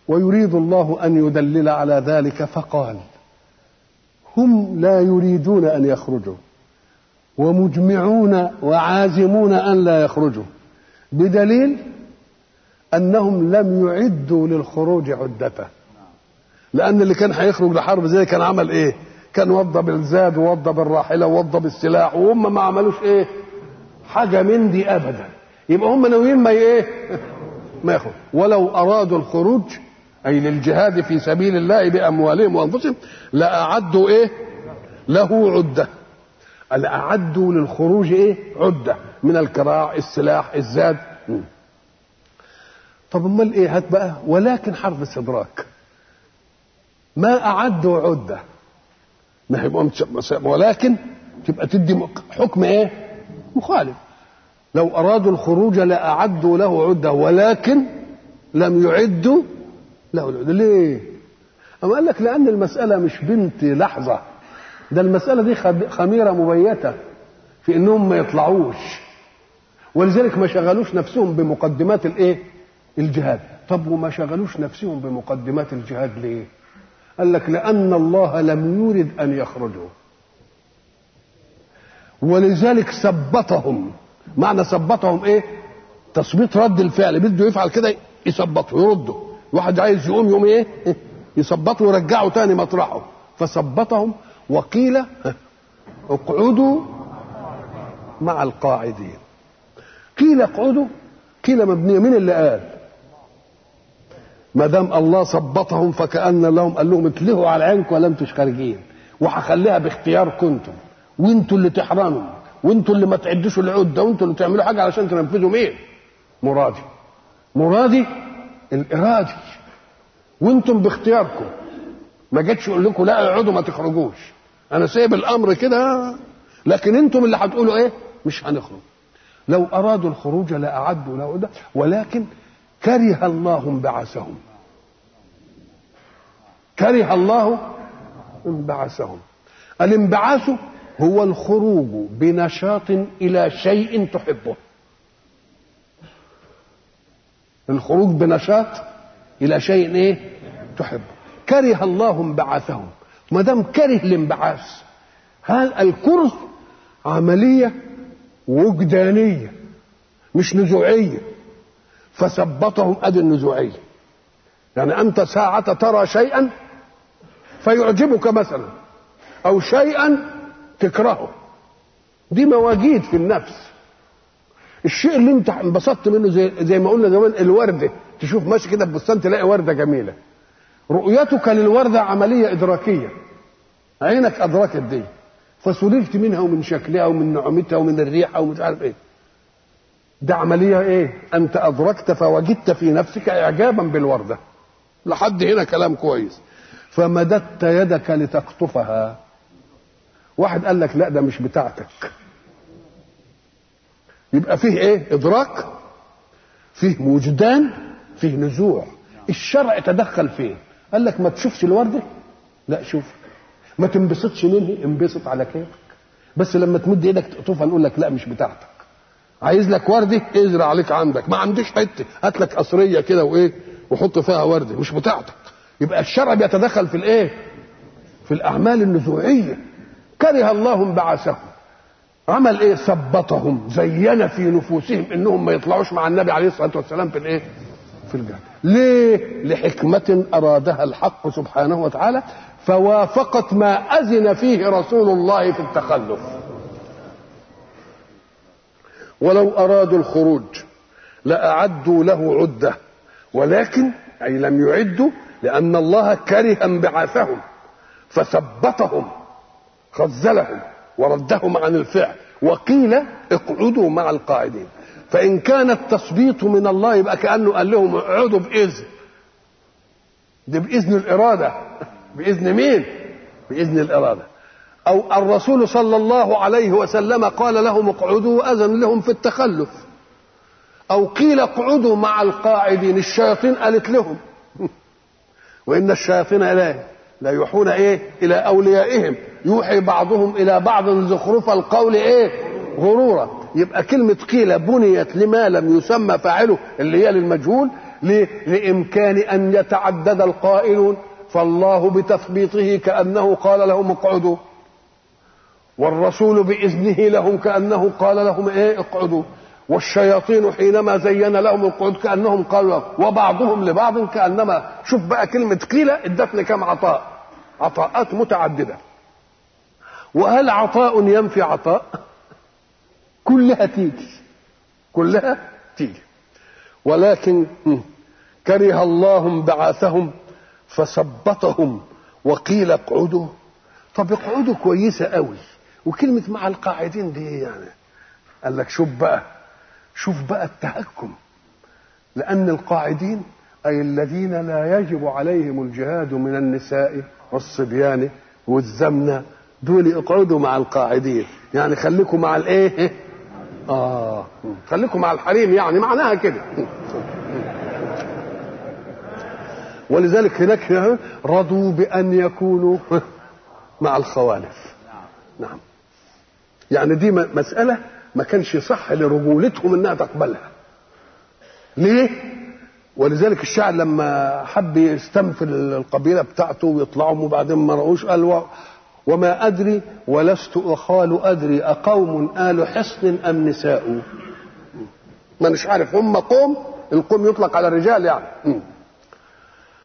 ويريد الله ان يدلل على ذلك فقال هم لا يريدون ان يخرجوا ومجمعون وعازمون ان لا يخرجوا بدليل انهم لم يعدوا للخروج عدته لان اللي كان هيخرج لحرب زي كان عمل ايه كان وضب الزاد ووضب الراحله ووضب السلاح وهم ما عملوش ايه حاجه من دي ابدا يبقى هم ناويين ما ايه ما يخرج ولو ارادوا الخروج اي للجهاد في سبيل الله باموالهم وانفسهم لاعدوا ايه له عده الاعدوا للخروج ايه عده من الكراع السلاح الزاد طب امال ايه هات بقى ولكن حرف استدراك ما اعدوا عده ما هي ولكن تبقى تدي حكم ايه مخالف لو ارادوا الخروج لاعدوا له عده ولكن لم يعدوا له العده ليه أما قال لك لأن المسألة مش بنت لحظة ده المسألة دي خميرة مبيتة في إنهم ما يطلعوش ولذلك ما شغلوش نفسهم بمقدمات الإيه؟ الجهاد طب وما شغلوش نفسهم بمقدمات الجهاد ليه؟ قال لك لأن الله لم يرد أن يخرجوا ولذلك ثبتهم معنى ثبتهم ايه تثبيت رد الفعل بده يفعل كده يثبطه يرده واحد عايز يقوم يقوم ايه يثبطه ويرجعه تاني مطرحه فثبتهم وقيل اقعدوا مع القاعدين قيل اقعدوا قيل مبنيه مين اللي قال ما دام الله ثبطهم فكأن لهم قال لهم اتلهوا على عينكم ولا انتوش خارجين وهخليها باختياركم انتم وانتوا اللي تحرموا وانتوا اللي ما تعدوش العده وانتوا اللي تعملوا حاجه علشان تنفذوا مين؟ مرادي مرادي الارادي وانتم باختياركم ما جاتش اقول لكم لا اقعدوا ما تخرجوش انا سايب الامر كده لكن انتم اللي هتقولوا ايه؟ مش هنخرج لو ارادوا الخروج لاعدوا له ده ولكن كره الله انبعاثهم كره الله انبعاثهم الانبعاث هو الخروج بنشاط الى شيء تحبه الخروج بنشاط الى شيء ايه تحبه كره الله انبعاثهم ما دام كره الانبعاث هذا الكره عمليه وجدانيه مش نزوعيه فثبطهم ادي النزوعيه يعني انت ساعه ترى شيئا فيعجبك مثلا او شيئا تكرهه دي مواجيد في النفس الشيء اللي انت انبسطت منه زي, زي ما قلنا زمان الورده تشوف ماشي كده في بستان تلاقي ورده جميله رؤيتك للورده عمليه ادراكيه عينك ادركت دي فسررت منها ومن شكلها ومن نعومتها ومن الريحه ومش عارف ايه ده عمليه ايه انت ادركت فوجدت في نفسك اعجابا بالورده لحد هنا كلام كويس فمددت يدك لتقطفها واحد قال لك لا ده مش بتاعتك يبقى فيه ايه ادراك فيه وجدان فيه نزوع الشرع تدخل فين قال لك ما تشوفش الورده لا شوف ما تنبسطش منه انبسط على كيفك بس لما تمد ايدك تقطفها نقول لك لا مش بتاعتك عايز لك ورده ازرع عليك عندك ما عنديش حته هات لك قصريه كده وايه وحط فيها ورده مش بتاعتك يبقى الشرع بيتدخل في الايه في الاعمال النزوعيه كره الله انبعاثهم عمل ايه ثبطهم زين في نفوسهم انهم ما يطلعوش مع النبي عليه الصلاه والسلام في الايه في الجهاد ليه لحكمه ارادها الحق سبحانه وتعالى فوافقت ما اذن فيه رسول الله في التخلف ولو ارادوا الخروج لاعدوا له عده ولكن اي لم يعدوا لان الله كره انبعاثهم فثبطهم خذلهم وردهم عن الفعل وقيل اقعدوا مع القاعدين فإن كان التثبيط من الله يبقى كأنه قال لهم اقعدوا بإذن ده بإذن الإرادة بإذن مين؟ بإذن الإرادة أو الرسول صلى الله عليه وسلم قال لهم اقعدوا وأذن لهم في التخلف أو قيل اقعدوا مع القاعدين الشياطين قالت لهم وإن الشياطين إليه لا يوحون ايه الى اوليائهم يوحي بعضهم الى بعض زخرف القول ايه غرورا يبقى كلمة قيل بنيت لما لم يسمى فاعله اللي هي للمجهول ليه؟ لإمكان أن يتعدد القائلون فالله بتثبيطه كأنه قال لهم اقعدوا والرسول بإذنه لهم كأنه قال لهم ايه اقعدوا والشياطين حينما زين لهم القعود كأنهم قالوا وبعضهم لبعض كأنما شوف بقى كلمة قيل ادتني كم عطاء عطاءات متعددة وهل عطاء ينفي عطاء كلها تيجي كلها تيجي ولكن كره الله بعاثهم فثبطهم وقيل اقعدوا طب اقعدوا كويسة قوي وكلمة مع القاعدين دي يعني قال لك شوف بقى شوف بقى التهكم لأن القاعدين أي الذين لا يجب عليهم الجهاد من النساء والصبيان والزمنة دول اقعدوا مع القاعدين يعني خليكم مع الايه اه خليكم مع الحريم يعني معناها كده ولذلك هناك رضوا بأن يكونوا مع الخوالف نعم يعني دي مسألة ما كانش صح لرجولتهم انها تقبلها ليه ولذلك الشاعر لما حب يستنفل القبيله بتاعته ويطلعوا وبعدين ما رأوش قال و... وما ادري ولست اخال ادري اقوم ال حصن ام نساء ما مش عارف هم قوم القوم يطلق على الرجال يعني